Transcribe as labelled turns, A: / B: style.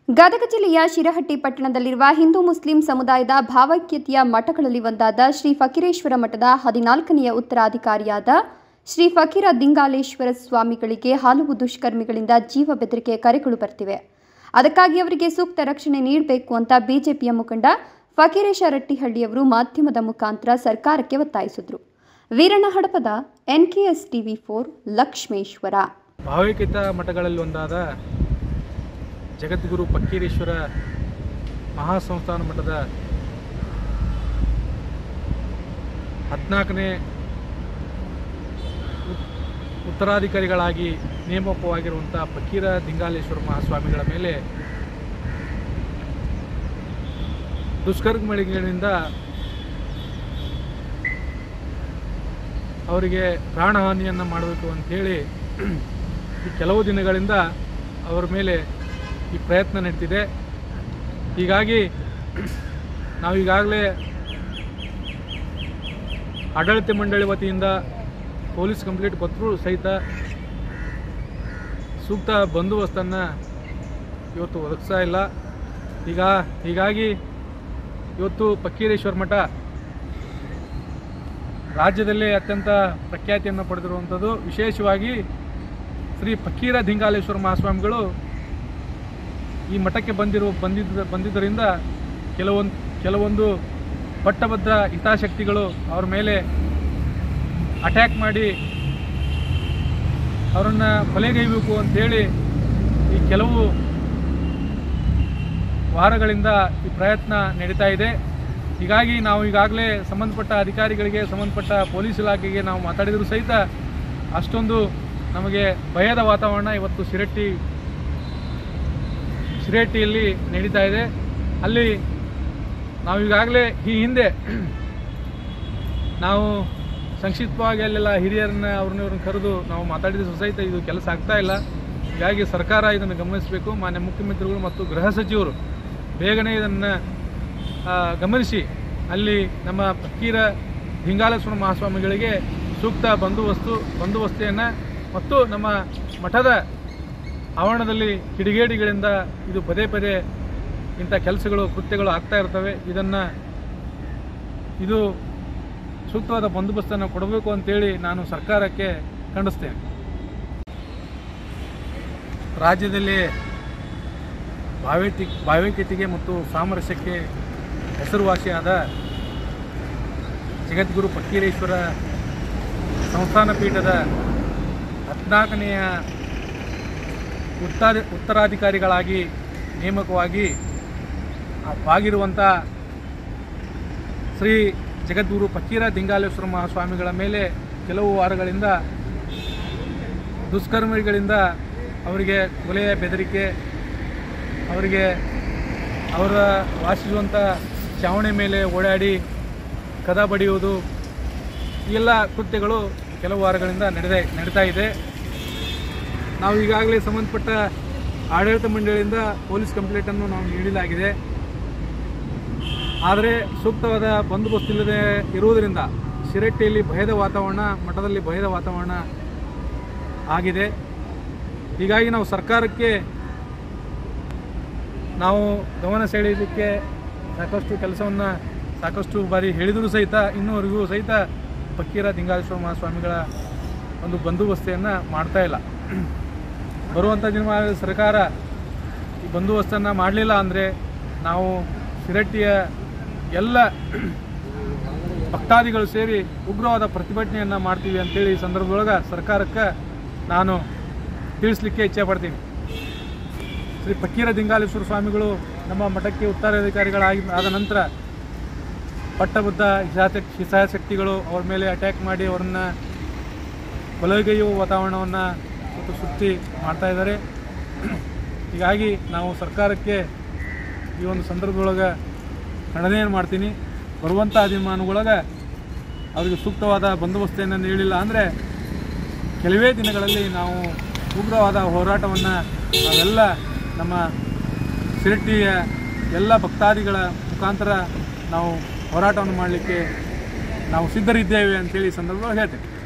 A: ಗದಗ ಜಿಲ್ಲೆಯ ಶಿರಹಟ್ಟಿ ಪಟ್ಟಣದಲ್ಲಿರುವ ಹಿಂದೂ ಮುಸ್ಲಿಂ ಸಮುದಾಯದ ಭಾವೈಕ್ಯತೆಯ ಮಠಗಳಲ್ಲಿ ಒಂದಾದ ಶ್ರೀ ಫಕೀರೇಶ್ವರ ಮಠದ ಹದಿನಾಲ್ಕನೆಯ ಉತ್ತರಾಧಿಕಾರಿಯಾದ ಶ್ರೀ ಫಕೀರ ದಿಂಗಾಲೇಶ್ವರ ಸ್ವಾಮಿಗಳಿಗೆ ಹಲವು ದುಷ್ಕರ್ಮಿಗಳಿಂದ ಜೀವ ಬೆದರಿಕೆ ಕರೆಗಳು ಬರ್ತಿವೆ ಅದಕ್ಕಾಗಿ ಅವರಿಗೆ ಸೂಕ್ತ ರಕ್ಷಣೆ ನೀಡಬೇಕು ಅಂತ ಬಿಜೆಪಿಯ ಮುಖಂಡ ಫಕೀರೇಶ ರಟ್ಟಿಹಳ್ಳಿಯವರು ಮಾಧ್ಯಮದ ಮುಖಾಂತರ ಸರ್ಕಾರಕ್ಕೆ ಒತ್ತಾಯಿಸಿದರು Veeranna Hadapada NKS TV four Lakshmeshwar
B: ಭಾವೈಕ್ಯತ ಮಠಗಳಲ್ಲಿ ಒಂದಾದ ಜಗದ್ಗುರು ಫಕ್ಕೀರೇಶ್ವರ ಮಹಾಸಂಸ್ಥಾನ ಮಠದ ಹದಿನಾಲ್ಕನೇ ಉತ್ತರಾಧಿಕಾರಿಗಳಾಗಿ ನೇಮಕವಾಗಿರುವಂಥ ಫಕೀರ ದಿಂಗಾಲೇಶ್ವರ ಮಹಾಸ್ವಾಮಿಗಳ ಮೇಲೆ ದುಷ್ಕರ್ಮಿಗಳಿಂದ ಅವರಿಗೆ ಪ್ರಾಣಹಾನಿಯನ್ನು ಮಾಡಬೇಕು ಅಂಥೇಳಿ ಈ ಕೆಲವು ದಿನಗಳಿಂದ ಅವರ ಮೇಲೆ ಈ ಪ್ರಯತ್ನ ನಡೀತಿದೆ ಹೀಗಾಗಿ ನಾವು ಈಗಾಗಲೇ ಆಡಳಿತ ಮಂಡಳಿ ವತಿಯಿಂದ ಪೊಲೀಸ್ ಕಂಪ್ಲೇಂಟ್ ಕೊಟ್ಟರೂ ಸಹಿತ ಸೂಕ್ತ ಬಂದೋಬಸ್ತನ್ನು ಇವತ್ತು ಒದಗಿಸ್ತಾ ಇಲ್ಲ ಈಗ ಹೀಗಾಗಿ ಇವತ್ತು ಫಕ್ಕೀರೇಶ್ವರ ಮಠ ರಾಜ್ಯದಲ್ಲೇ ಅತ್ಯಂತ ಪ್ರಖ್ಯಾತಿಯನ್ನು ಪಡೆದಿರುವಂಥದ್ದು ವಿಶೇಷವಾಗಿ ಶ್ರೀ ಫಕ್ಕೀರ ದಿಂಗಾಲೇಶ್ವರ ಮಹಾಸ್ವಾಮಿಗಳು ಈ ಮಠಕ್ಕೆ ಬಂದಿರುವ ಬಂದಿದ್ದ ಬಂದಿದ್ದರಿಂದ ಕೆಲವೊಂದು ಕೆಲವೊಂದು ಪಟ್ಟಭದ್ರ ಹಿತಾಸಕ್ತಿಗಳು ಅವ್ರ ಮೇಲೆ ಅಟ್ಯಾಕ್ ಮಾಡಿ ಅವರನ್ನು ಕೊಲೆಗೈಬೇಕು ಅಂತೇಳಿ ಈ ಕೆಲವು ವಾರಗಳಿಂದ ಈ ಪ್ರಯತ್ನ ನಡೀತಾ ಇದೆ ಹೀಗಾಗಿ ನಾವು ಈಗಾಗಲೇ ಸಂಬಂಧಪಟ್ಟ ಅಧಿಕಾರಿಗಳಿಗೆ ಸಂಬಂಧಪಟ್ಟ ಪೊಲೀಸ್ ಇಲಾಖೆಗೆ ನಾವು ಮಾತಾಡಿದರೂ ಸಹಿತ ಅಷ್ಟೊಂದು ನಮಗೆ ಭಯದ ವಾತಾವರಣ ಇವತ್ತು ಶಿರಟ್ಟಿ ಶಿರಟ್ಟಿಯಲ್ಲಿ ನಡೀತಾ ಇದೆ ಅಲ್ಲಿ ನಾವು ಈಗಾಗಲೇ ಈ ಹಿಂದೆ ನಾವು ಸಂಕ್ಷಿಪ್ತವಾಗಿ ಅಲ್ಲೆಲ್ಲ ಹಿರಿಯರನ್ನ ಅವ್ರನ್ನ ಇವ್ರನ್ನ ಕರೆದು ನಾವು ಮಾತಾಡಿದ ಸಹಿತ ಇದು ಕೆಲಸ ಆಗ್ತಾ ಇಲ್ಲ ಹೀಗಾಗಿ ಸರ್ಕಾರ ಇದನ್ನು ಗಮನಿಸಬೇಕು ಮಾನ್ಯ ಮುಖ್ಯಮಂತ್ರಿಗಳು ಮತ್ತು ಗೃಹ ಸಚಿವರು ಬೇಗನೆ ಇದನ್ನು ಆ, ಗಮನಿಸಿ ಅಲ್ಲಿ ನಮ್ಮ ಫಕೀರ ದಿಂಗಾಲೇಶ್ವರ ಮಹಾಸ್ವಾಮಿಗಳಿಗೆ ಸೂಕ್ತ ಬಂದೋಬಸ್ತು ಬಂದೋಬಸ್ತೆಯನ್ನು ಮತ್ತು ನಮ್ಮ ಮಠದ ಆವರಣದಲ್ಲಿ ಕಿಡಿಗೇಡಿಗಳಿಂದ ಇದು ಪದೇ ಪದೇ ಇಂಥ ಕೆಲಸಗಳು ಕೃತ್ಯಗಳು ಆಗ್ತಾ ಇರ್ತವೆ ಇದನ್ನು ಇದು ಸೂಕ್ತವಾದ ಬಂದೋಬಸ್ತನ್ನು ಕೊಡಬೇಕು ಅಂತೇಳಿ ನಾನು ಸರ್ಕಾರಕ್ಕೆ ಖಂಡಿಸ್ತೇನೆ ರಾಜ್ಯದಲ್ಲಿ ಭಾವೈತಿ ಭಾವೈಕ್ಯತೆಗೆ ಮತ್ತು ಸಾಮರಸ್ಯಕ್ಕೆ ಹೆಸರುವಾಸಿಯಾದ ಜಗದ್ಗುರು ಫಕ್ಕೀರೇಶ್ವರ ಸಂಸ್ಥಾನ ಪೀಠದ ಹದಿನಾಲ್ಕನೆಯ ಉತ್ತಾದ ಉತ್ತರಾಧಿಕಾರಿಗಳಾಗಿ ನೇಮಕವಾಗಿ ಆಗಿರುವಂಥ ಶ್ರೀ ಜಗದ್ಗುರು ಫಕ್ಕೀರ ದಿಂಗಾಲೇಶ್ವರ ಮಹಾಸ್ವಾಮಿಗಳ ಮೇಲೆ ಕೆಲವು ವಾರಗಳಿಂದ ದುಷ್ಕರ್ಮಿಗಳಿಂದ ಅವರಿಗೆ ಕೊಲೆಯ ಬೆದರಿಕೆ ಅವರಿಗೆ ಅವರ ವಾಸಿಸುವಂಥ ಚಾವಣಿ ಮೇಲೆ ಓಡಾಡಿ ಕದ ಬಡಿಯುವುದು ಈ ಎಲ್ಲ ಕೃತ್ಯಗಳು ಕೆಲವು ವಾರಗಳಿಂದ ನಡೆದೇ ನಡೀತಾ ಇದೆ ನಾವು ಈಗಾಗಲೇ ಸಂಬಂಧಪಟ್ಟ ಆಡಳಿತ ಮಂಡಳಿಯಿಂದ ಪೊಲೀಸ್ ಕಂಪ್ಲೇಂಟನ್ನು ನಾವು ನೀಡಲಾಗಿದೆ ಆದರೆ ಸೂಕ್ತವಾದ ಬಂದೋಬಸ್ತ್ ಇಲ್ಲದೆ ಇರುವುದರಿಂದ ಶಿರಟ್ಟಿಯಲ್ಲಿ ಭಯದ ವಾತಾವರಣ ಮಠದಲ್ಲಿ ಭಯದ ವಾತಾವರಣ ಆಗಿದೆ ಹೀಗಾಗಿ ನಾವು ಸರ್ಕಾರಕ್ಕೆ ನಾವು ಗಮನ ಸೆಳೆಯಲಿಕ್ಕೆ ಸಾಕಷ್ಟು ಕೆಲಸವನ್ನು ಸಾಕಷ್ಟು ಬಾರಿ ಹೇಳಿದರೂ ಸಹಿತ ಇನ್ನೂವರೆಗೂ ಸಹಿತ ಫಕ್ಕೀರ ದಿಂಗಾಲೇಶ್ವರ ಮಹಾಸ್ವಾಮಿಗಳ ಒಂದು ಬಂದೋಬಸ್ತೆಯನ್ನು ಮಾಡ್ತಾ ಇಲ್ಲ ಬರುವಂಥ ದಿನಮಾನದ ಸರ್ಕಾರ ಈ ಬಂದೋಬಸ್ತನ್ನು ಮಾಡಲಿಲ್ಲ ಅಂದರೆ ನಾವು ಶಿರಟ್ಟಿಯ ಎಲ್ಲ ಭಕ್ತಾದಿಗಳು ಸೇರಿ ಉಗ್ರವಾದ ಪ್ರತಿಭಟನೆಯನ್ನು ಮಾಡ್ತೀವಿ ಅಂತೇಳಿ ಈ ಸಂದರ್ಭದೊಳಗೆ ಸರ್ಕಾರಕ್ಕೆ ನಾನು ತಿಳಿಸ್ಲಿಕ್ಕೆ ಇಚ್ಛೆ ಪಡ್ತೀನಿ ಶ್ರೀ ಫಕ್ಕೀರ ದಿಂಗಾಲೇಶ್ವರ ಸ್ವಾಮಿಗಳು ನಮ್ಮ ಮಠಕ್ಕೆ ಉತ್ತರಾಧಿಕಾರಿಗಳಾಗಿ ಆದ ನಂತರ ಪಟ್ಟಬದ್ಧ ಹಿತಾಸಕ್ ಹಿತಾಸಕ್ತಿಗಳು ಅವ್ರ ಮೇಲೆ ಅಟ್ಯಾಕ್ ಮಾಡಿ ಅವರನ್ನು ಕೊಲೆಗೈಯುವ ವಾತಾವರಣವನ್ನು ಮತ್ತು ಸೃಷ್ಟಿ ಮಾಡ್ತಾ ಇದ್ದಾರೆ ಹೀಗಾಗಿ ನಾವು ಸರ್ಕಾರಕ್ಕೆ ಈ ಒಂದು ಸಂದರ್ಭದೊಳಗೆ ಖಂಡನೆಯನ್ನು ಮಾಡ್ತೀನಿ ಬರುವಂಥ ದಿನಮಾನಗಳೊಳಗೆ ಅವರಿಗೆ ಸೂಕ್ತವಾದ ಬಂದೋಬಸ್ತೆಯನ್ನು ನೀಡಿಲ್ಲ ಅಂದರೆ ಕೆಲವೇ ದಿನಗಳಲ್ಲಿ ನಾವು ಉಗ್ರವಾದ ಹೋರಾಟವನ್ನು ನಾವೆಲ್ಲ ನಮ್ಮ ಶಿರಟ್ಟಿಯ ಎಲ್ಲ ಭಕ್ತಾದಿಗಳ ಮುಖಾಂತರ ನಾವು ಹೋರಾಟವನ್ನು ಮಾಡಲಿಕ್ಕೆ ನಾವು ಸಿದ್ಧರಿದ್ದೇವೆ ಅಂತೇಳಿ ಈ ಸಂದರ್ಭದಲ್ಲಿ ಹೇಳ್ತೇವೆ